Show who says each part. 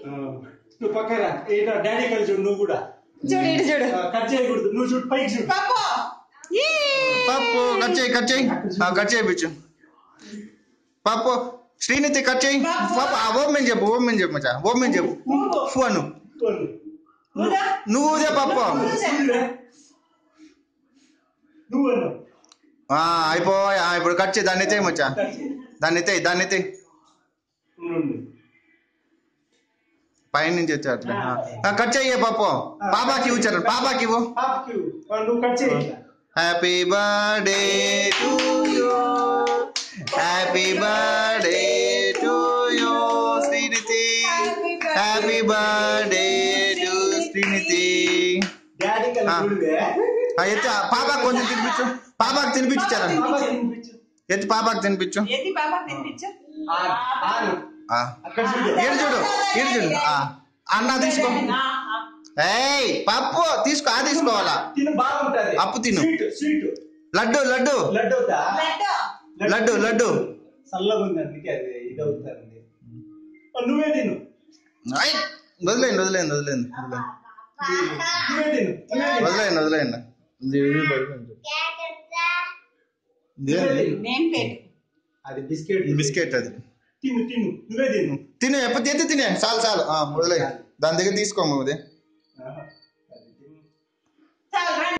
Speaker 1: ఆ, నువ్వు పక్కరా ఏంటో డాడీ కలిసి చూడు నువ్వు కూడా
Speaker 2: చూడు ఇటు చూడు
Speaker 1: ఆ, కట్ చేయకూడదు నువ్వు చూడు పైకి చూడు
Speaker 2: పాప ఈ
Speaker 3: పప్పు కట్ చేయి కట్ చేయి ఆ, కట్ చేయించు పప్పు శ్రీనిధి కట్ చేయి పాప ఆ ఓమెన్ చెప్పు ఓమెన్ చెప్పు మచ్చా ఓమెన్ చెప్పు ఫోన్
Speaker 1: పోనీ.
Speaker 2: ఊదా
Speaker 3: నువ్వు ఉదే పప్పు
Speaker 1: చూడులే. నువ్వు అన్నావు
Speaker 3: ఆ, అయిపోయా ఇప్పుడు కట్ చేయి దాన్ని ఎత్తేయి మచ్చా
Speaker 1: కట్ చేయి.
Speaker 3: దాన్ని ఎత్తేయి దాన్ని ఎత్తేయి
Speaker 1: ఉండు, ఉండు.
Speaker 3: పైన నుంచి వచ్చా అట్లా ఆ, కట్ చెయ్యే పప్పు పాపాకి ఇవ్వు చరణ్ పాపాకి ఇవ్వు
Speaker 1: పాపకి ఇవ్వు. ఆ, నువ్వు కట్ చేయి ఇట్లా.
Speaker 3: Happy birthday to you happy birthday to you Srinidhi happy birthday to Srinidhi
Speaker 1: daddy కలిసి
Speaker 3: ఆ.
Speaker 1: చూడువే.
Speaker 3: ఆ, ఎత్తు ఆ, పాపాకి కొంచెం తినిపించు పాపాకి తినిపించు చరణ్
Speaker 1: పాపకి తినిపించు.
Speaker 3: ఎత్తు పాపాకి తినిపించు
Speaker 2: ఏది పాప తినిపించు
Speaker 1: ఆ, ఆగు.
Speaker 3: ఆ,
Speaker 1: అక్కడ చూడు
Speaker 3: ఈడు చూడు ఈడు చూడు ఆ, అన్న తీసుకో ఏయ్ పప్పు తీసుకో ఆ తీసుకోవాలా
Speaker 1: తిను బాగుంటది
Speaker 3: అప్పు తిను.
Speaker 1: స్వీట్ స్వీట్
Speaker 3: లడ్డు లడ్డు
Speaker 1: లడ్డు అవుతా
Speaker 2: లడ్డు
Speaker 3: లడ్డు లడ్డు
Speaker 1: చల్లగా ఉంది అందుకే అది ఇది అవుతుంది నువ్వే తిను
Speaker 3: ఐ, వదిలేయండి వదిలేయండి వదిలేయండి వదిలేయండి.
Speaker 1: నువ్వే తిను నువ్వే తిను.
Speaker 3: వదిలేయండి వదిలేయండి ఇది ఇది పడిపోయింది. ఇది ఏంది?
Speaker 2: నేమ్ ప్లేట్
Speaker 1: అది బిస్కెట్
Speaker 3: బిస్కెట్ అది
Speaker 1: తిను తిను నువ్వే తిను
Speaker 3: తినే ఎప్పుడు తిని తినే చాలు చాలు ఆ, వదిలేయ్ దాని దగ్గర తీసుకోము ఉదయం
Speaker 1: ఆహా. అది తిను
Speaker 2: చాలు రండి